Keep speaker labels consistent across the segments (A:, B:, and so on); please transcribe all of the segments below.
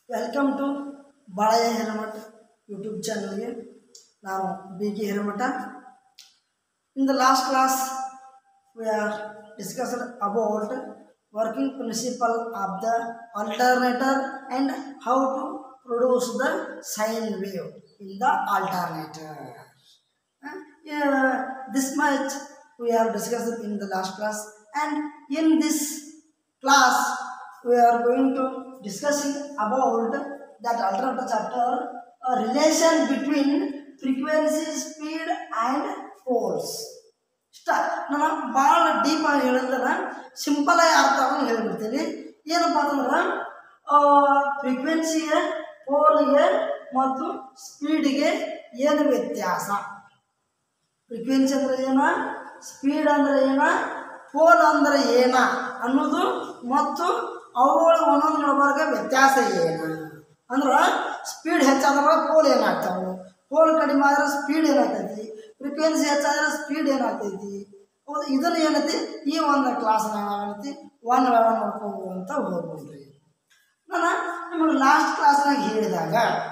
A: Welcome to Balayya Hiremath YouTube ಚಾನಲ್ಗೆ ನಾನು B K Hiremath in the last class we are discussed about working principle of the alternator and how to produce the sine wave in the alternator. Uh, yeah, this much we have discussed in the last class and in this class we are going to discussing about that alternator chapter a relation between frequency speed and poles ಇಷ್ಟ ನಾನು ಭಾಳ ಡೀಪಾಗಿ ಹೇಳಿದ್ರೆ simple ಆಗಿ ಅರ್ಥವನ್ನು ಹೇಳ್ಬಿಡ್ತೀನಿ ಏನಪ್ಪ ಅಂತಂದ್ರೆ ಫ್ರೀಕ್ವೆನ್ಸಿಗೆ ಪೋಲ್ಗೆ ಮತ್ತು ಸ್ಪೀಡಿಗೆ ಏನು ವ್ಯತ್ಯಾಸ ಫ್ರೀಕ್ವೆನ್ಸಿ ಅಂದ್ರೆ ಏನ ಸ್ಪೀಡ್ ಅಂದ್ರೆ ಏನ ಪೋಲ್ ಅಂದ್ರೆ ಏನ ಅನ್ನೋದು ಮತ್ತು ಅವುಗಳ ಒಂದೊಂದು ನಡಬರ್ಗ ವ್ಯತ್ಯಾಸ ಏನು ಅಂದ್ರೆ ಸ್ಪೀಡ್ ಹೆಚ್ಚಾದ್ರೆ ಪೋಲ್ ಏನಾಗ್ತಾವೆ ಪೋಲ್ ಕಡಿಮೆ ಆದ್ರೆ ಸ್ಪೀಡ್ ಏನಾಗ್ತೈತಿ ಫ್ರೀಕ್ವೆನ್ಸಿ ಹೆಚ್ಚಾದ್ರೆ ಸ್ಪೀಡ್ ಏನಾಗ್ತೈತಿ ಹೌದು ಇದನ್ನು ಏನೈತಿ ಈ ಒಂದು ಕ್ಲಾಸ್ನಾಗ ನಾವೇನೈತಿ ಒನ್ ಬೈ ಒನ್ ನೋಡ್ಕೊಂಡು ಅಂತ ಹೋಗ್ಬಿಡ್ರಿ ನಾನು ನಿಮಗೆ ಲಾಸ್ಟ್ ಕ್ಲಾಸ್ನಾಗ ಹೇಳಿದಾಗ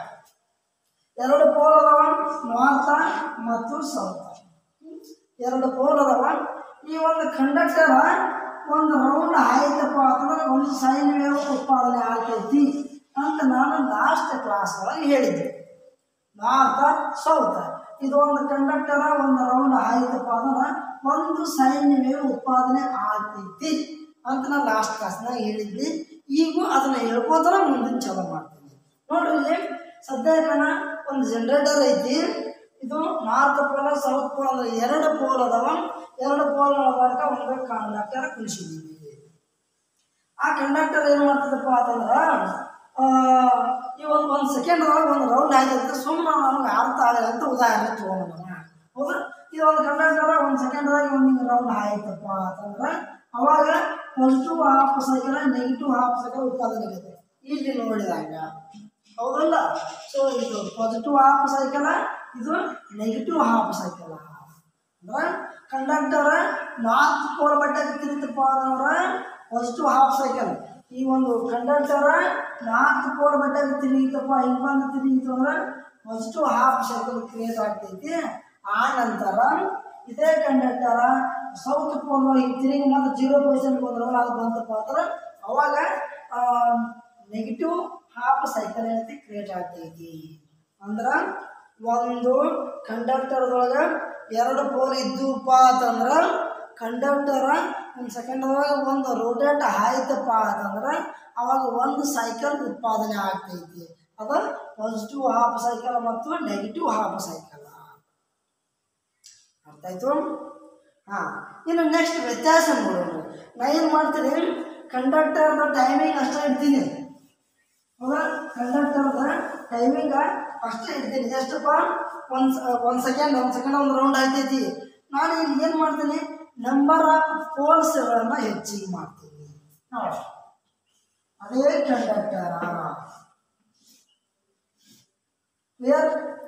A: ಎರಡು ಪೋಲ್ ಅದಾವ ನಾರ್ತ ಮತ್ತು ಸೌತ್ ಎರಡು ಪೋಲ್ ಅದಾವ ಈ ಒಂದು ಕಂಡಕ್ಟರ್ ಒಂದು ರೌಂಡ್ ಆಯ್ತಪ್ಪ ಅಂತಂದ್ರೆ ಒಂದು ಸೈನ್ ವೇವ್ ಉತ್ಪಾದನೆ ಆಗ್ತೈತಿ ಅಂತ ನಾನು ಲಾಸ್ಟ್ ಕ್ಲಾಸ್ ಒಳಗೆ ಹೇಳಿದ್ದೆ ನಾರ್ತ ಸೌತ್ ಇದು ಒಂದು ಕಂಡಕ್ಟರ ಒಂದು ರೌಂಡ್ ಆಯ್ತಪ್ಪ ಅಂದ್ರೆ ಒಂದು ಸೈನ್ ವೇವ್ ಉತ್ಪಾದನೆ ಆಗ್ತೈತಿ ಅಂತ ನಾನು ಲಾಸ್ಟ್ ಕ್ಲಾಸ್ನಾಗ ಹೇಳಿದ್ದೆ ಈಗೂ ಅದನ್ನ ಹೇಳ್ಕೋತಾರ ಮುಂದಿನ ಚಾಲೂ ಮಾಡ್ತೀನಿ ನೋಡ್ರಿ ಇಲ್ಲಿ ಸದ್ಯಕ್ಕನ ಒಂದು ಜನರೇಟರ್ ಐತಿ ಇದು ನಾರ್ತ್ ಪೋಲ್ ಸೌತ್ ಪೋಲ್ ಅಂದ್ರೆ ಎರಡು ಪೋಲ್ ಅದಾವ ಎರಡು ಪೋಲ್ ಒಳಗ ಒಂದು ಕಂಡಕ್ಟರ್ ಕುಣಿಸಿದ್ದೀವಿ ಆ ಕಂಡಕ್ಟರ್ ಏನು ಮಾಡ್ತದಪ್ಪ ಅಂತಂದ್ರೆ ಆ, ಈ ಒಂದು ಒಂದು ಸೆಕೆಂಡ್ ಒಳಗೆ ಒಂದು ರೌಂಡ್ ಆಗಿರುತ್ತೆ ಸುಮ್ಮನೆ ನಮಗೆ ಅರ್ಥ ಆಗಲ್ಲ ಅಂತ ಉದಾಹರಣೆ ತೊಗೊಂಡ ಹೌದಾ ಇದು ಒಂದು ಕಂಡಕ್ಟರ್ ಒಂದು ಸೆಕೆಂಡ್ದಾಗ ಒಂದು ಹಿಂಗೆ ರೌಂಡ್ ಆಯ್ತಪ್ಪ ಅಂತಂದ್ರೆ ಅವಾಗ positive half cycle negative half cycle ಉತ್ಪಾದನೆ ಆಗುತ್ತೆ ಇಲ್ಲಿ ನೋಡಿದಾಗ ಹೌದಲ್ಲ ಸೊ ಇದು ಪಾಸಿಟಿವ್ ಹಾಫ್ ಸೈಕಲ್ ಇದು ನೆಗೆಟಿವ್ ಹಾಫ್ ಸೈಕಲ್ ಅಂದ್ರೆ ಕಂಡಕ್ಟರ್ ನಾರ್ತ್ ಪೋಲ್ ಬಟ್ಟೆಗೆ ತಿರುತ್ತಪ್ಪ ಅಂದ್ರೆ ಪಾಸಿಟಿವ್ ಹಾಫ್ ಸೈಕಲ್ ಈ ಒಂದು ಕಂಡಕ್ಟರ್ ನಾರ್ತ್ ಪೋಲ್ ಬಟ್ಟೆಗೆ ತಿರುಗಿತಪ್ಪ ಹಿಂಗೆ ಬಂದು ತಿರುಗಿತು ಅಂದ್ರೆ ಪಾಸಿಟಿವ್ ಹಾಫ್ ಸೈಕಲ್ ಕ್ರಿಯೇಟ್ ಆಗ್ತೈತಿ ಆ ನಂತರ ಇದೇ ಕಂಡಕ್ಟರ ಸೌತ್ ಪೋಲ್ ಹಿಂಗೆ ತಿರುಗಿ ಮತ್ತೆ ಜೀರೋ ಪೊಸಿಷನ್ಗೆ ಬಂದ್ರೆ ಅದು ಬಂತಪ್ಪ ಅಂದ್ರೆ ಅವಾಗ ನೆಗೆಟಿವ್ ಹಾಫ್ ಸೈಕಲ್ ಏನೈತಿ ಕ್ರಿಯೇಟ್ ಆಗ್ತೈತಿ ಅಂದ್ರೆ ಒಂದು ಕಂಡಕ್ಟರ್ದೊಳಗೆ ಎರಡು ಪೋಲ್ ಇದ್ದುಪ್ಪ ಅಂತಂದ್ರೆ ಕಂಡಕ್ಟರ ಒಂದು ಸೆಕೆಂಡ್ದಾಗ ಒಂದು ರೋಟೇಟ್ ಆಯ್ತಪ್ಪ ಅಂತಂದ್ರೆ ಅವಾಗ ಒಂದು ಸೈಕಲ್ ಉತ್ಪಾದನೆ ಆಗ್ತೈತಿ ಅದು ಪಾಸಿಟಿವ್ ಹಾಫ್ ಸೈಕಲ್ ಮತ್ತು ನೆಗೆಟಿವ್ ಹಾಫ್ ಸೈಕಲ್ ಅರ್ಥ ಆಯ್ತು ಹಾಂ ಇನ್ನು ನೆಕ್ಸ್ಟ್ ವ್ಯತ್ಯಾಸ ನೋಡೋಣ ನಾ ಏನು ಮಾಡ್ತೀನಿ ಕಂಡಕ್ಟರ್ದ ಟೈಮಿಂಗ್ ಅಷ್ಟೇ ಇಡ್ತೀನಿ ಹೌದಾ ಕಂಡಕ್ಟರ್ದ ಟೈಮಿಂಗ ಅಷ್ಟೇ ಇಡ್ತೀನಿ ಎಷ್ಟಪ್ಪ ಒಂದು ಒಂದು ಸೆಕೆಂಡ್ ಒಂದು ಸೆಕೆಂಡ್ ಒಂದು ರೌಂಡ್ ಆಯ್ತೈತಿ ನಾನು ಇಲ್ಲಿ ಏನು ಮಾಡ್ತೀನಿ ನಂಬರ್ ಆಫ್ ಪೋಲ್ಸ್ಗಳನ್ನು ಹೆಚ್ಚಿಗೆ ಮಾಡ್ತೀನಿ ನೋಡಿ ಅದೇ conductor clear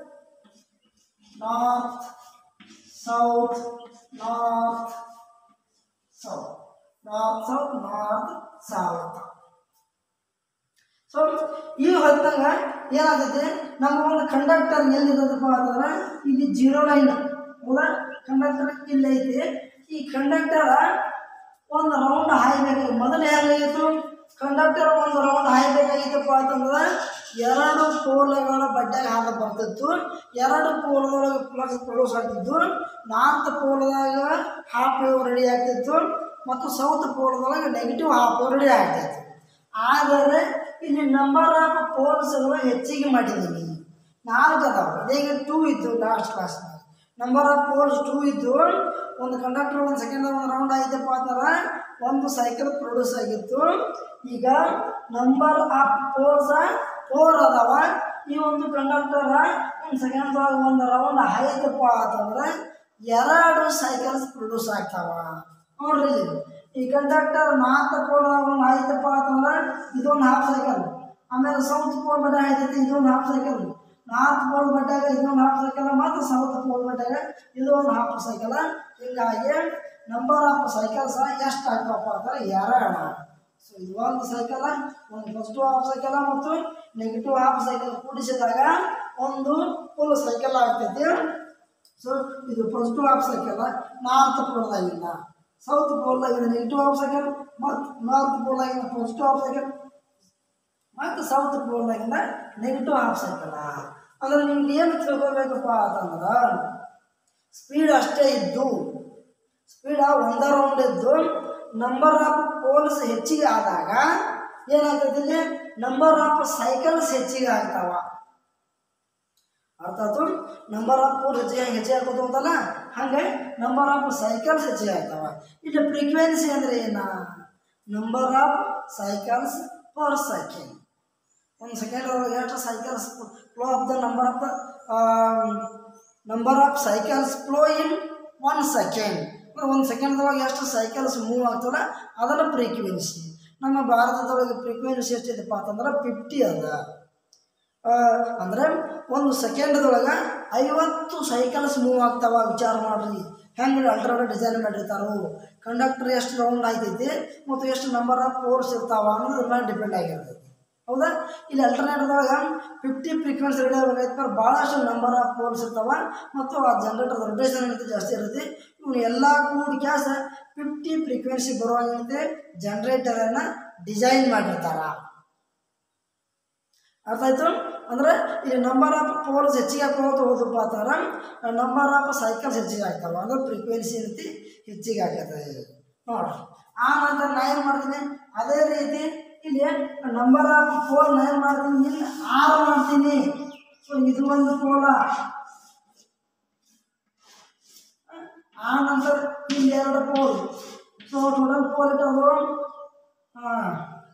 A: north south north south north south north south so ಈ ಹೊತ್ತಾಗ ಏನಾಗುತ್ತೆ ನಮ್ಮ ಒಂದು ಕಂಡಕ್ಟರ್ ಎಲ್ಲಿರೋದಪ್ಪ ಅಂತಂದ್ರೆ ಇಲ್ಲಿ ಜೀರೋ ಲೈನ್ ಹೌದಾ ಕಂಡಕ್ಟರ್ ಇಲ್ಲಿ ಐತಿ ಈ ಕಂಡಕ್ಟರ್ ಒಂದು ರೌಂಡ್ ಹಾಯ್ಬೇಕಾಗಿ ಮೊದಲು ಹೇಗಾಗಿತ್ತು ಕಂಡಕ್ಟರ್ ಒಂದು ರೌಂಡ್ ಹಾಯ್ಬೇಕಾಗಿತ್ತಪ್ಪ ಅಂತಂದ್ರೆ ಎರಡು ಪೋಲ್ಗಳ ಬಡ್ಡೆಗೆ ಹಾಕ ಬರ್ತಿತ್ತು ಎರಡು ಪೋಲ್ದೊಳಗೆ ಫ್ಲಕ್ಸ್ ಪ್ರೊಡ್ಯೂಸ್ ಆಗ್ತಿತ್ತು ನಾರ್ತ್ ಪೋಲ್ದಾಗ ಹಾಫ್ ವೇವ್ ರೆಡಿ ಆಗ್ತಿತ್ತು ಮತ್ತು ಸೌತ್ ಪೋಲ್ದೊಳಗೆ ನೆಗೆಟಿವ್ ಹಾಫ್ ವೇವ್ ರೆಡಿ ಆಗ್ತಿತ್ತು ಆದರೆ ಇಲ್ಲಿ ನಂಬರ್ ಆಫ್ ಪೋಲ್ಸ್ಗಳು ಹೆಚ್ಚಿಗೆ ಮಾಡಿದ್ದೀನಿ ನಾಲ್ಕು ಅದಾವೆ ಈಗ ಟೂ ಇದ್ದು ಲಾಸ್ಟ್ ಕ್ಲಾಸ್ನಾಗ ನಂಬರ್ ಆಫ್ ಪೋಲ್ಸ್ ಟೂ ಇದ್ದು ಒಂದು ಕಂಡಕ್ಟರ್ ಒಂದು ಸೆಕೆಂಡ್ ಒಂದು ರೌಂಡ್ ಆಯ್ತಪ್ಪ ಅಂದ್ರೆ ಒಂದು ಸೈಕಲ್ ಪ್ರೊಡ್ಯೂಸ್ ಆಗಿತ್ತು ಈಗ ನಂಬರ್ ಆಫ್ ಪೋಲ್ಸ್ ಫೋರ್ ಅದಾವ ಈ ಒಂದು ಕಂಡಕ್ಟರ್ ಒಂದು ಸೆಕೆಂಡ್ದಾಗ ಒಂದು ರೌಂಡ್ ಆಯ್ತಪ್ಪ ಅಂತಂದ್ರೆ ಎರಡು ಸೈಕಲ್ಸ್ ಪ್ರೊಡ್ಯೂಸ್ ಆಗ್ತಾವ ನೋಡ್ರಿ ಇಲ್ಲಿ. ಈ ಕಂಡಕ್ಟರ್ ನಾಲ್ಕು ಪೋಲ್ ಒಂದು ಆಯ್ತಪ್ಪ ಅಂತಂದ್ರೆ ಇದೊಂದು ಹಾಫ್ ಸೈಕಲ್ ಆಮೇಲೆ ಸೌತ್ ಪೋಲ್ ಬಡ್ಡೆ ಆಯ್ತೈತಿ ಇದೊಂದು ಹಾಫ್ ಸೈಕಲ್ ನಾರ್ತ್ ಪೋಲ್ ಬಡ್ಡಾಗ ಇದೊಂದು ಹಾಫ್ ಸೈಕಲ್ ಮತ್ತು ಸೌತ್ ಪೋಲ್ ಬಡ್ಡಾಗ ಇದೊಂದು ಹಾಫ್ ಸೈಕಲ್ ಹೀಗಾಗಿ ನಂಬರ್ ಆಫ್ ಸೈಕಲ್ಸ್ ಎಷ್ಟು ಆಗ್ತಾವಪ್ಪ ಅಂದ್ರೆ ಎರಡು ಸೊ ಇದು ಒಂದು ಸೈಕಲ್ ಒಂದು ಪಾಸಿಟಿವ್ ಹಾಫ್ ಸೈಕಲ್ ಮತ್ತು ನೆಗೆಟಿವ್ ಹಾಫ್ ಸೈಕಲ್ ಕೂಡಿಸಿದಾಗ ಒಂದು ಫುಲ್ ಸೈಕಲ್ ಆಗ್ತೈತಿ ಸೊ ಇದು ಪಾಸಿಟಿವ್ ಹಾಫ್ ಸೈಕಲ್ ನಾರ್ತ್ ಪೋಲ್ದಾಗಿಲ್ಲ ಸೌತ್ ಪೋಲ್ದಾಗಿನ ನೆಗೆಟಿವ್ ಹಾಫ್ ಸೈಕಲ್ ಮತ್ತು ನಾರ್ತ್ ಪೋಲ್ದಾಗಿನ ಪಾಸಿಟಿವ್ ಹಾಫ್ ಸೈಕಲ್ ಮತ್ತು ಸೌತ್ ಪೋಲ್ದಾಗಿನ ನೆಗೆಟಿವ್ ಹಾಫ್ ಸೈಕಲ್ ಅಂದ್ರೆ ನಿಮ್ಗೆ ಏನು ತಿಳ್ಕೊಬೇಕಪ್ಪ ಅಂತಂದ್ರೆ ಸ್ಪೀಡ್ ಅಷ್ಟೇ ಇದ್ದು ಸ್ಪೀಡ್ ಒಂದ ರೌಂಡ್ ಇದ್ದು ನಂಬರ್ ಆಫ್ ಪೋಲ್ಸ್ ಹೆಚ್ಚಿಗೆ ಆದಾಗ ಏನಾಗ್ತದೆ ಇಲ್ಲಿ ನಂಬರ್ ಆಫ್ ಸೈಕಲ್ಸ್ ಹೆಚ್ಚಿಗೆ ಆಗ್ತಾವ ಅರ್ಥ ಆಯ್ತು ನಂಬರ್ ಆಫ್ ಪೋಲ್ ಹೆಚ್ಚಿಗೆ ಹೆಂಗೆ ಹೆಚ್ಚಿಗೆ ಆಗ್ತದೆ ಅಂತಲ್ಲ ಹಂಗೆ ನಂಬರ್ ಆಫ್ ಸೈಕಲ್ಸ್ ಹೆಚ್ಚಿಗೆ ಆಗ್ತಾವ ಇಲ್ಲಿ ಫ್ರೀಕ್ವೆನ್ಸಿ ಅಂದ್ರೆ ಏನ number of cycles per second ಒಂದು ಸೆಕೆಂಡ್ ಒಳಗೆ ಎಷ್ಟು cycles flow of the number of the number of cycles flow in one second ಒಂದು ಸೆಕೆಂಡ್ದೊಳಗೆ ಎಷ್ಟು ಸೈಕಲ್ಸ್ ಮೂವ್ ಆಗ್ತಲ್ಲ ಅದನ್ನು ಫ್ರೀಕ್ವೆನ್ಸಿ ನಮ್ಮ ಭಾರತದೊಳಗೆ ಫ್ರೀಕ್ವೆನ್ಸಿ ಎಷ್ಟಿದೆಪ್ಪ ಅಂತಂದ್ರೆ ಫಿಫ್ಟಿ ಅದ ಆ, ಅಂದ್ರೆ ಒಂದು ಸೆಕೆಂಡ್ದೊಳಗೆ ಐವತ್ತು ಸೈಕಲ್ಸ್ ಮೂವ್ ಆಗ್ತಾವ ವಿಚಾರ ಮಾಡ್ರಿ ಹೆಂಗೆ ಅಲ್ಟ್ರಾಡ ಡಿಸೈನ್ ಮಾಡಿರ್ತಾರೋ ಕಂಡಕ್ಟರ್ ಎಷ್ಟು ರೌಂಡ್ ಆಗ್ತೈತಿ ಮತ್ತು ಎಷ್ಟು ನಂಬರ್ ಆಫ್ ಪೋರ್ಸ್ ಇರ್ತಾವ ಅನ್ನೋದ್ರ ಮೇಲೆ ಡಿಪೆಂಡ್ ಆಗಿರ್ತೈತಿ ಹೌದಾ ಇಲ್ಲಿ ಅಲ್ಟರ್ನೇಟ್ದೊಳಗೆ ಫಿಫ್ಟಿ ಫ್ರೀಕ್ವೆನ್ಸಿ ರೆಡಿ ಆಗಬೇಕಾಯ್ತು ಭಾಳಷ್ಟು ನಂಬರ್ ಆಫ್ ಪೋಲ್ಸ್ ಇರ್ತಾವ ಮತ್ತು ಆ ಜನರೇಟರ್ ರೊಟೇಷನ್ ಏನೈತಿ ಜಾಸ್ತಿ ಇರುತ್ತೆ ಇವ್ನು ಎಲ್ಲ ಕೂಡಿ ಕ್ಯಾಸ್ ಫಿಫ್ಟಿ ಫ್ರೀಕ್ವೆನ್ಸಿ ಬರುವಂತೆ ಜನರೇಟರನ್ನು ಡಿಸೈನ್ ಮಾಡಿರ್ತಾರ ಅರ್ಥ ಆಯ್ತು ಅಂದ್ರೆ ಇಲ್ಲಿ ನಂಬರ್ ಆಫ್ ಪೋಲ್ಸ್ ಹೆಚ್ಚಿಗೆ ಹಾಕೋದು ಹೋದಪ್ಪ ಅಂತಂದ್ರೆ ನಂಬರ್ ಆಫ್ ಸೈಕಲ್ಸ್ ಹೆಚ್ಚಿಗೆ ಆಗ್ತಾವ ಅಂದ್ರೆ ಫ್ರೀಕ್ವೆನ್ಸಿ ಏನೈತಿ ಹೆಚ್ಚಿಗೆ ಆಗ್ತದೆ ನೋಡ್ರಿ ಆ ನಂತರ ನಾ ಏನು ಮಾಡ್ತೀನಿ ಅದೇ ರೀತಿ ಇಲ್ಲಿ ನಂಬರ್ ಆಫ್ ಪೋಲ್ ನಾ ಏನು ಮಾಡ್ತೀನಿ ಇಲ್ಲಿ ಆರು ಮಾಡ್ತೀನಿ ಸೊ ಇದು ಒಂದು ಪೋಲ ಆ ನಂತರ ಇಲ್ಲಿ ಎರಡು ಪೋಲ್ ಸೊ ಟೋಟಲ್ ಪೋಲ್ ಇಟ್ಟವು ಹಾಂ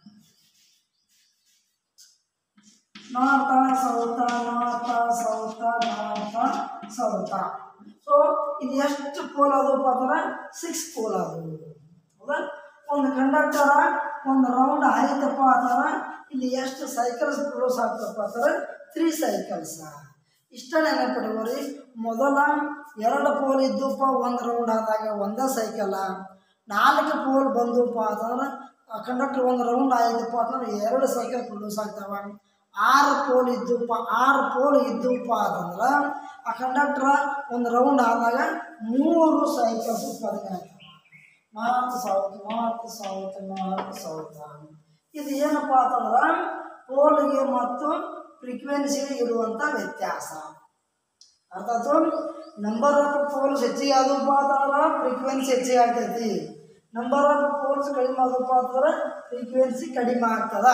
A: ನಾರ್ತ ಸೌತ ನಾರ್ತ ಸೌತ ನಾರ್ತ ಸೌತ ಸೊ ಇದು ಎಷ್ಟು ಪೋಲ್ ಅದಪ್ಪ ಅಂದ್ರೆ ಸಿಕ್ಸ್ ಪೋಲ್ ಅದು ಹೌದಾ ಒಂದು ಕಂಡಕ್ಟರ ಒಂದು ರೌಂಡ್ ಆಯ್ತಪ್ಪ ಅಂತಂದ್ರೆ ಇಲ್ಲಿ ಎಷ್ಟು ಸೈಕಲ್ಸ್ ಪ್ರೊಡ್ಯೂಸ್ ಆಗ್ತಪ್ಪ ಅಂತಂದ್ರೆ ತ್ರೀ ಸೈಕಲ್ಸ್ ಇಷ್ಟ ನೆನಪಿಟ್ಕೋರಿ ಮೊದಲ ಎರಡು ಪೋಲ್ ಇದ್ದಪ್ಪ ಒಂದು ರೌಂಡ್ ಆದಾಗ ಒಂದೇ ಸೈಕಲ ನಾಲ್ಕು ಪೋಲ್ ಬಂದಪ್ಪ ಅಂತಂದ್ರೆ ಕಂಡಕ್ಟರ್ ಒಂದು ರೌಂಡ್ ಆಯ್ತಪ್ಪ ಅಂತಂದ್ರೆ ಎರಡು ಸೈಕಲ್ ಪ್ರೊಡ್ಯೂಸ್ ಆಗ್ತಾವ ಆರು ಪೋಲ್ ಇದ್ದಪ್ಪ ಆರು ಪೋಲ್ ಇದ್ದಪ್ಪ ಅಂತಂದ್ರೆ ಆ ಕಂಡಕ್ಟರ್ ಒಂದು ರೌಂಡ್ ಆದಾಗ ಮೂರು ಸೈಕಲ್ಸ್ ಉತ್ಪಾದನೆ ಆಗ್ತವೆ north south north south north south ಇದು ಏನಪ್ಪ ಅಂತಂದ್ರೆ ಪೋಲ್ಗೆ ಮತ್ತು ಫ್ರೀಕ್ವೆನ್ಸಿಗೆ ಇರುವಂಥ ವ್ಯತ್ಯಾಸ ಅರ್ಥ ಆಯ್ತು ನಂಬರ್ ಆಫ್ ಪೋಲ್ಸ್ ಹೆಚ್ಚಿಗೆ ಆದಪ್ಪ ಅಂತಂದ್ರೆ ಫ್ರೀಕ್ವೆನ್ಸಿ ಹೆಚ್ಚಿಗೆ ಆಗ್ತೈತಿ ನಂಬರ್ ಆಫ್ ಪೋಲ್ಸ್ ಕಡಿಮೆ ಆದಪ್ಪ ಅಂತಂದ್ರೆ ಫ್ರೀಕ್ವೆನ್ಸಿ ಕಡಿಮೆ ಆಗ್ತದ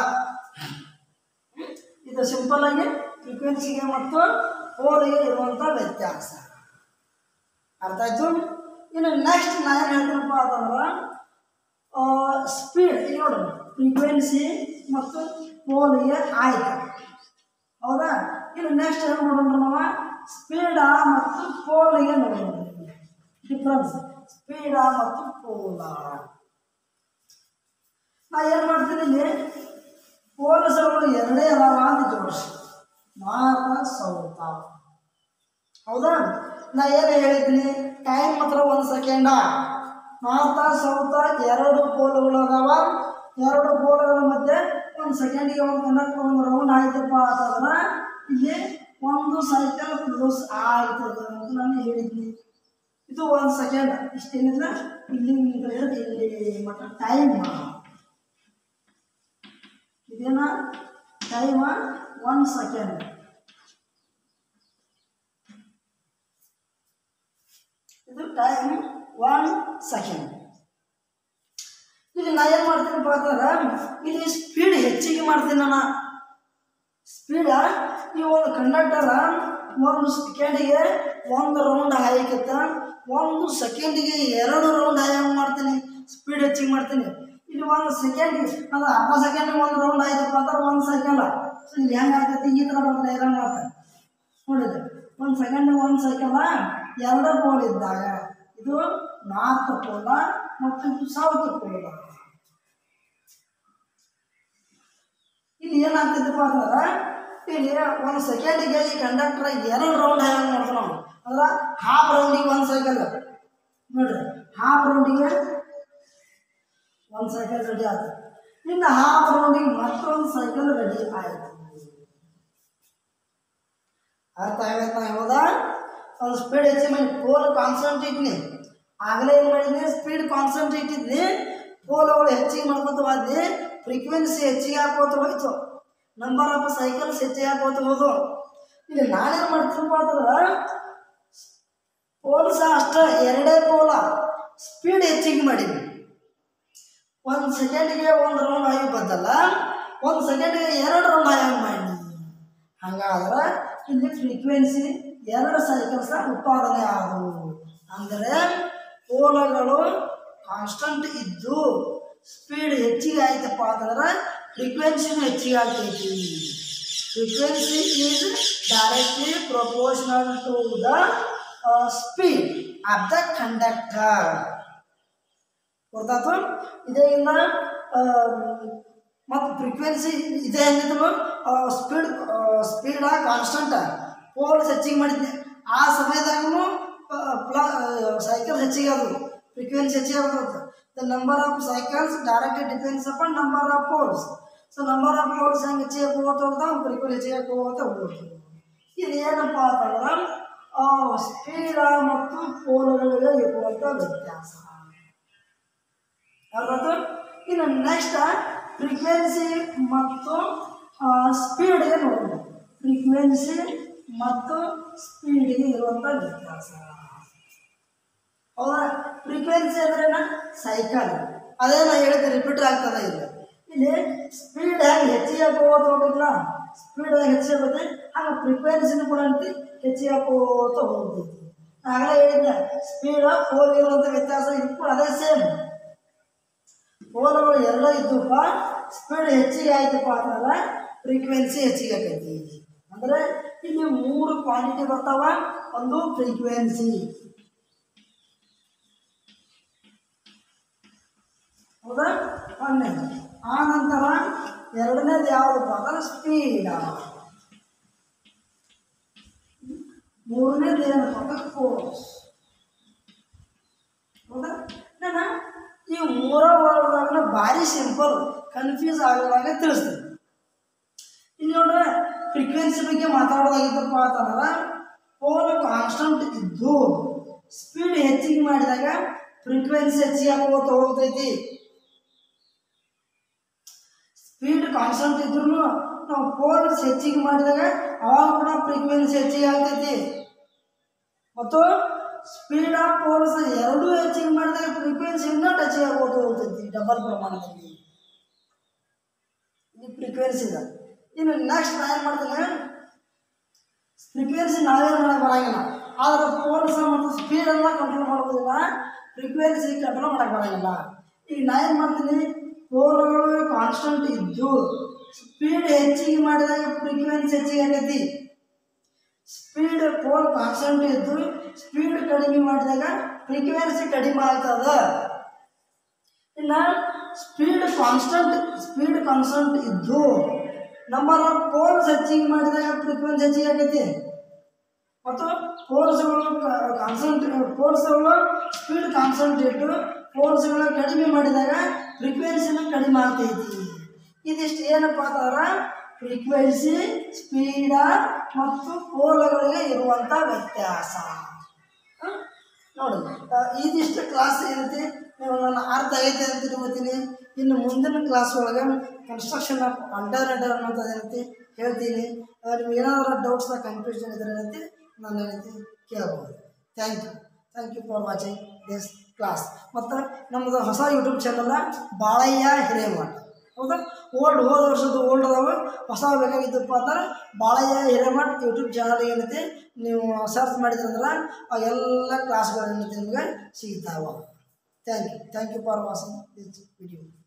A: ಇದು ಸಿಂಪಲ್ ಆಗಿ ಫ್ರೀಕ್ವೆನ್ಸಿಗೆ ಮತ್ತು ಪೋಲ್ಗೆ ಇರುವಂಥ ವ್ಯತ್ಯಾಸ ಅರ್ಥ ಆಯ್ತು ಇನ್ನು ನೆಕ್ಸ್ಟ್ ನಾ ಏನು ಹೇಳ್ತೀನಪ್ಪ ಅಂತಂದ್ರೆ ಸ್ಪೀಡ್ ಈಗ ನೋಡ್ರಿ ಫ್ರೀಕ್ವೆನ್ಸಿ ಮತ್ತು ಪೋಲ್ಗೆ ಆಯ್ತು ಹೌದಾ ಇನ್ನು ನೆಕ್ಸ್ಟ್ ಏನು ನೋಡೋಣ ನಾವು ಸ್ಪೀಡ ಮತ್ತು ಪೋಲಿಗೆ ನೋಡೋಣ ಡಿಫ್ರೆನ್ಸ್ ಸ್ಪೀಡ ಮತ್ತು ಪೋಲ ನಾ ಏನು ಮಾಡ್ತೀನಿ ಇಲ್ಲಿ ಪೋಲಸಗಳು ಎರಡೇ ಅದಾವ ಅಂತ ಜೋಡಿಸಿ ನಾರ್ಥ ಸೌತ ಹೌದಾ ನಾ ಏನು ಹೇಳಿದ್ದೀನಿ ಟೈಮ್ ಮಾತ್ರ ಒಂದು ಸೆಕೆಂಡ ನಾರ್ಥ ಸೌತ ಎರಡು ಪೋಲ್ಗಳು ಅದಾವ ಎರಡು ಪೋಲ್ಗಳ ಮಧ್ಯೆ ಒಂದು ಸೆಕೆಂಡಿಗೆ ಒಂದು ಕಂಡಕ್ಟರ್ ಒಂದು ರೌಂಡ್ ಆಯ್ತಪ್ಪ ಅಂತಂದ್ರೆ ಇಲ್ಲಿ ಒಂದು ಸೈಕಲ್ ಪ್ರೊಡ್ಯೂಸ್ ಆಗ್ತದೆ ಅಂತ ನಾನು ಹೇಳಿದ್ದೀನಿ ಇದು ಒಂದು ಸೆಕೆಂಡ್ ಇಷ್ಟೇನಿಲ್ಲ ಇಲ್ಲಿ ಹಿಡಿದು ಇಲ್ಲಿ ಮಟ್ಟ ಟೈಮ್ ಇದೇನ ಟೈಮ್ ಒನ್ ಸೆಕೆಂಡ್ ಇದು ಟೈಮ್ ಒನ್ ಸೆಕೆಂಡ್ ಇಲ್ಲಿ ನಾ ಏನು ಮಾಡ್ತೀನಪ್ಪ ಅಂತಂದ್ರೆ ಇಲ್ಲಿ ಸ್ಪೀಡ್ ಹೆಚ್ಚಿಗೆ ಮಾಡ್ತೀನಿ ನಾನು ಸ್ಪೀಡ ಈ ಒಂದು ಕಂಡಕ್ಟರ ಒಂದು ಸೆಕೆಂಡಿಗೆ ಒಂದು ರೌಂಡ್ ಹಾಯಕತ್ತ ಒಂದು ಸೆಕೆಂಡಿಗೆ ಎರಡು ರೌಂಡ್ ಹಾಯಂಗೆ ಮಾಡ್ತೀನಿ ಸ್ಪೀಡ್ ಹೆಚ್ಚಿಗೆ ಮಾಡ್ತೀನಿ ಇಲ್ಲಿ ಒಂದು ಸೆಕೆಂಡಿಗೆ ಅಂದ್ರೆ ಅರ್ಧ ಸೆಕೆಂಡಿಗೆ ಒಂದು ರೌಂಡ್ ಆಯ್ತಪ್ಪ ಅಂದ್ರೆ ಒಂದು ಸೈಕಲ್ ಸೊ ಇಲ್ಲಿ ಹೆಂಗೆ ಆಗ್ತೈತಿ ಈ ಥರ ಬರ್ತದೆ ಇರಂಗ್ ಮಾಡ್ತಾರೆ ನೋಡಿದ್ರೆ ಒಂದು ಸೆಕೆಂಡಿಗೆ ಒಂದು ಸೈಕಲ ಎರಡು ಪೋಲ್ ಇದ್ದಾಗ ಇದು ನಾರ್ತ್ ಪೋಲ ಮತ್ತು ಇದು ಸೌತ್ ಪೋಲ ಇಲ್ಲಿ ಏನಾಗ್ತೈತಪ್ಪ ಅಂದ್ರೆ ಇಲ್ಲಿ ಒಂದು ಸೆಕೆಂಡಿಗೆ ಈ ಕಂಡಕ್ಟರ್ ಎರಡು ರೌಂಡ್ ಹ್ಯಾಂಗ್ ಮಾಡ್ತಾವ ನಾವು ಅಂದ್ರೆ ಹಾಫ್ ರೌಂಡಿಗೆ ಒಂದು ಸೈಕಲ್ ನೋಡ್ರಿ ಹಾಫ್ ರೌಂಡಿಗೆ ಒಂದು ಸೈಕಲ್ ರೆಡಿ ಆಗ್ತದೆ ಇನ್ನು ಹಾಫ್ ರೌಂಡಿಗೆ ಮತ್ತೊಂದು ಸೈಕಲ್ ರೆಡಿ ಆಯಿತು ಅರ್ಥ ಆಗೈತೆ ನಾ ಯಾವ್ದ ಒಂದು ಸ್ಪೀಡ್ ಹೆಚ್ಚು ಮಾಡಿ ಪೋಲ್ ಕಾನ್ಸಂಟ್ ಇಟ್ನಿ ಆಗಲೇ ಏನು ಮಾಡಿದ್ನಿ ಸ್ಪೀಡ್ ಕಾನ್ಸಂಟ್ ಇಟ್ಟಿದ್ನಿ ಪೋಲ್ಗಳು ಹೆಚ್ಚಿಗೆ ಮಾಡ್ಕೊತ ಹೋದ್ನಿ ಫ್ರೀಕ್ವೆನ್ಸಿ ಹೆಚ್ಚಿಗೆ ಹಾಕೋತ ಹೋಯ್ತು ನಂಬರ್ ಆಫ್ ಸೈಕಲ್ಸ್ ಹೆಚ್ಚಿಗೆ ಹಾಕೋತ ಹೋದು ಇಲ್ಲಿ ನಾನೇನು ಮಾಡ್ತೀನಪ್ಪ ಅಂತಂದ್ರೆ ಪೋಲ್ ಸಹ ಅಷ್ಟೇ ಎರಡೇ ಪೋಲ ಸ್ಪೀಡ್ ಹೆಚ್ಚಿಗೆ ಮಾಡೀನಿ ಒಂದು ಸೆಕೆಂಡಿಗೆ ಒಂದು ರೌಂಡ್ ಆಗಿ ಬದ್ದಲ್ಲ ಒಂದು ಸೆಕೆಂಡಿಗೆ ಎರಡು ರೌಂಡ್ ಆಗಿ ಮಾಡಿ ಹಂಗಾದ್ರೆ ಇಲ್ಲಿ ಫ್ರೀಕ್ವೆನ್ಸಿ ಎರಡು ಸೈಕಲ್ಸ್ ಉತ್ಪಾದನೆ ಆದವು ಅಂದರೆ ಪೋಲಗಳು ಕಾನ್ಸ್ಟಂಟ್ ಇದ್ದು ಸ್ಪೀಡ್ ಹೆಚ್ಚಿಗೆ ಆಯ್ತಪ್ಪ ಅಂತಂದ್ರೆ ಫ್ರೀಕ್ವೆನ್ಸಿನೂ ಹೆಚ್ಚಿಗೆ ಆಗ್ತೈತಿ frequency is directly proportional to the speed of the conductor ಗೊತ್ತಾಯ್ತು ಇದೇ ಇನ್ನು ಮತ್ತು ಫ್ರೀಕ್ವೆನ್ಸಿ ಇದೇ ಹೆಂಗಿದ್ರು ಸ್ಪೀಡ್ ಸ್ಪೀಡ ಕಾನ್ಸ್ಟಂಟ ಪೋಲ್ಸ್ ಹೆಚ್ಚಿಗೆ ಮಾಡಿದ್ದೆ ಆ ಸಮಯದಾಗೂ ಪ್ಲ ಸೈಕಲ್ ಹೆಚ್ಚಿಗೆ ಅದು ಫ್ರೀಕ್ವೆನ್ಸಿ ಹೆಚ್ಚಿಗೆ ಆಗುತ್ತೆ the number of cycles direct depends upon number of poles so number of poles ಹೆಂಗೆ ಹೆಚ್ಚಿಗೆ ಹೋಗ್ತಾ ಹೋಗ್ತಾ ಫ್ರೀಕ್ವೆನ್ಸಿ ಹೆಚ್ಚಿಗೆ ಹೋಗ್ತಾ ಹೋಗ್ಬೋದು ಇದು ಏನಪ್ಪ ಅಂತಂದ್ರೆ ಸ್ಪೀಡ ಮತ್ತು ಪೋಲ್ಗಳಿಗೆ ಇರುವಂಥ ವ್ಯತ್ಯಾಸ ಅರ್ಥಾಯ್ತು ಇನ್ನು ನೆಕ್ಸ್ಟ್ ಫ್ರೀಕ್ವೆನ್ಸಿ ಮತ್ತು ಸ್ಪೀಡ್ಗೆ ನೋಡೋಣ ಫ್ರೀಕ್ವೆನ್ಸಿ ಮತ್ತು ಸ್ಪೀಡ್ಗೆ ಇರುವಂಥ ವ್ಯತ್ಯಾಸ ಹೌದಾ ಫ್ರೀಕ್ವೆನ್ಸಿ ಅಂದ್ರೇನ ಸೈಕಲ್ ಅದೇ ನಾ ಹೇಳಿದ್ರೆ ರಿಪೀಟ್ ಆಗ್ತದೆ ಇಲ್ಲಿ ಇಲ್ಲಿ ಸ್ಪೀಡ್ ಹೆಂಗೆ ಹೆಚ್ಚಿಗೆ ಹಾಕೋತ ಹೋಗಿಲ್ಲ ಸ್ಪೀಡ್ ಹೆಂಗೆ ಹೆಚ್ಚಿಗೆ ಆಗುತ್ತೆ ಹಾಗೆ ಫ್ರೀಕ್ವೆನ್ಸಿನೂ ಕೂಡ ಅಂತಿ ಹೆಚ್ಚಿಗೆ ಹಾಕೋತ ಹೋಗ್ತೈತಿ ಆಗಲೇ ಹೇಳಿದ್ದೆ ಸ್ಪೀಡ್ ಪೋಲ್ ಇರುವಂಥ ವ್ಯತ್ಯಾಸ ಇದು ಅದೇ ಸೇಮ್ ಪೋಲಗಳು ಎಲ್ಲ ಇದ್ದಪ್ಪ ಸ್ಪೀಡ್ ಹೆಚ್ಚಿಗೆ ಆಯ್ತಪ್ಪ ಅಂತಂದ್ರೆ ಫ್ರೀಕ್ವೆನ್ಸಿ ಹೆಚ್ಚಿಗೆ ಆಕೈತಿ ಅಂದರೆ ಇಲ್ಲಿ ಮೂರು ಕ್ವಾಂಟಿಟಿ ಬರ್ತಾವ ಒಂದು ಫ್ರೀಕ್ವೆನ್ಸಿ ಹೌದಾ ಒಂದೇ ಆ ನಂತರ ಎರಡನೇದು ಯಾವುದಪ್ಪ ಅಂದ್ರೆ ಸ್ಪೀಡ ಮೂರನೇದು ಏನಪ್ಪ ಅಂದ್ರೆ ಫೋರ್ಸ್ ಹೌದಾ ನಾನು ಈ ಮೂರ ವರ್ಡ್ಗಳನ್ನ ಭಾರಿ ಸಿಂಪಲ್ ಕನ್ಫ್ಯೂಸ್ ಆಗಲಾಗ ತಿಳಿಸ್ತೀನಿ ಇಲ್ಲಿ ನೋಡ್ರೆ ಫ್ರೀಕ್ವೆನ್ಸಿ ಬಗ್ಗೆ ಮಾತಾಡೋದಾಗಿದ್ದಪ್ಪ ಅಂತಂದ್ರೆ ಪೋಲ್ ಕಾನ್ಸ್ಟಂಟ್ ಇದ್ದು ಸ್ಪೀಡ್ ಹೆಚ್ಚಿಗೆ ಮಾಡಿದಾಗ ಫ್ರೀಕ್ವೆನ್ಸಿ ಹೆಚ್ಚಿಗೆ ಆಗೋತ ಹೋಗ್ತೈತಿ ಸ್ಪೀಡ್ ಕಾನ್ಸ್ಟಂಟ್ ಇದ್ರೂ ನಾವು ಪೋಲ್ಸ್ ಹೆಚ್ಚಿಗೆ ಮಾಡಿದಾಗ ಅವಾಗ ಕೂಡ ಫ್ರೀಕ್ವೆನ್ಸಿ ಹೆಚ್ಚಿಗೆ ಆಗ್ತೈತಿ ಮತ್ತು ಸ್ಪೀಡ್ ಆಫ್ ಪೋಲ್ಸ್ ಎರಡೂ ಹೆಚ್ಚಿಗೆ ಮಾಡಿದಾಗ ಫ್ರೀಕ್ವೆನ್ಸಿ ಇನ್ನೂ ಹೆಚ್ಚಿಗೆ ಆಗೋದು ಹೋಗ್ತೈತಿ ಡಬಲ್ ಪ್ರಮಾಣದಲ್ಲಿ ಇದು ಫ್ರೀಕ್ವೆನ್ಸಿ ಇದೆ ಇನ್ನು ನೆಕ್ಸ್ಟ್ ನಾ ಏನು ಮಾಡ್ತೀನಿ ಫ್ರೀಕ್ವೆನ್ಸಿ ನಾವೇನು ಮಾಡಕ್ಕೆ ಬರಂಗಿಲ್ಲ ಆದರೆ ಪೋಲ್ಸ್ ಮತ್ತು ಸ್ಪೀಡೆಲ್ಲ ಕಂಟ್ರೋಲ್ ಮಾಡ್ಬೋದಿಲ್ಲ ಫ್ರೀಕ್ವೆನ್ಸಿ ಕಂಟ್ರೋಲ್ ಮಾಡಕ್ಕೆ ಬರಂಗಿಲ್ಲ ಈಗ ನಾ ಏನು ಮಾಡ್ತೀನಿ ಪೋಲ್ಗಳು ಕಾನ್ಸ್ಟಂಟ್ ಇದ್ದು ಸ್ಪೀಡ್ ಹೆಚ್ಚಿಗೆ ಮಾಡಿದಾಗ ಫ್ರೀಕ್ವೆನ್ಸಿ ಹೆಚ್ಚಿಗೆ ಆಗೈತಿ ಸ್ಪೀಡ್ ಪೋಲ್ ಕಾನ್ಸ್ಟಂಟ್ ಇದ್ದು ಸ್ಪೀಡ್ ಕಡಿಮೆ ಮಾಡಿದಾಗ ಫ್ರೀಕ್ವೆನ್ಸಿ ಕಡಿಮೆ ಆಗ್ತದ ಇನ್ನು ಸ್ಪೀಡ್ ಕಾನ್ಸ್ಟಂಟ್ ಸ್ಪೀಡ್ ಕಾನ್ಸ್ಟಂಟ್ ಇದ್ದು ನಂಬರ್ ಆಫ್ ಪೋಲ್ಸ್ ಹೆಚ್ಚಿಗೆ ಮಾಡಿದಾಗ ಫ್ರೀಕ್ವೆನ್ಸಿ ಹೆಚ್ಚಿಗೆ ಆಗೈತಿ ಮತ್ತು ಫೋರ್ಸ್ಗಳು ಕಾನ್ಸಂಟ್ ಫೋರ್ಸ್ಗಳು ಸ್ಪೀಡ್ ಕಾನ್ಸಂಟ್ ಇಟ್ಟು ಫೋರ್ಸ್ಗಳು ಕಡಿಮೆ ಮಾಡಿದಾಗ ಫ್ರೀಕ್ವೆನ್ಸಿನೂ ಕಡಿಮೆ ಆಗ್ತೈತಿ ಇದಿಷ್ಟು ಏನಪ್ಪ ಅಂತಂದ್ರೆ ಫ್ರೀಕ್ವೆನ್ಸಿ ಸ್ಪೀಡ ಮತ್ತು ಪೋಲಗಳಿಗೆ ಇರುವಂಥ ವ್ಯತ್ಯಾಸ ಹ? ನೋಡಿ ಆ, ಇದಿಷ್ಟು ಕ್ಲಾಸ್ ಏನೈತಿ ನೀವು ನನ್ನ ಅರ್ಥ ಆಗೈತೆ ಅಂತ ತಿಳ್ಕೊತೀನಿ ಇನ್ನು ಮುಂದಿನ ಕ್ಲಾಸ್ ಒಳಗೆ ಕನ್ಸ್ಟ್ರಕ್ಷನ್ ಆಫ್ ಅಂಡರ್ ಅಂಡರ್ ಅನ್ನೋಂಥದ್ದು ಏನೈತಿ ಹೇಳ್ತೀನಿ ಆ, ನಿಮ್ಗೆ ಏನಾದರೂ ಡೌಟ್ಸ್ನ ಕನ್ಫ್ಯೂಷನ್ ಇದ್ರೆ ಏನೈತಿ ನಾನು ಏನೈತಿ ಕೇಳ್ಬೋದು thank you thank you for watching this class ಮತ್ತು ನಮ್ಮದು ಹೊಸ ಯೂಟ್ಯೂಬ್ ಚಾನಲ್ ಬಾಳಯ್ಯ ಹಿರೇಮಠ ಹೌದಾ ಓಲ್ಡ್ ಹೋದ ವರ್ಷದ ಓಲ್ಡ್ ಅದಾವ ಹೊಸ ಬೇಕಾಗಿದ್ದಪ್ಪ ಅಂದ್ರೆ ಬಾಳಯ್ಯ ಹಿರೇಮಠ್ ಯೂಟ್ಯೂಬ್ ಚಾನಲ್ ಏನೈತಿ ನೀವು ಸರ್ಚ್ ಮಾಡಿದ್ರಂದ್ರೆ ಆ ಎಲ್ಲ ಕ್ಲಾಸ್ಗಳು ಏನೈತಿ ನಿಮಗೆ ಸಿಗ್ತಾವ thank you thank you for watching this video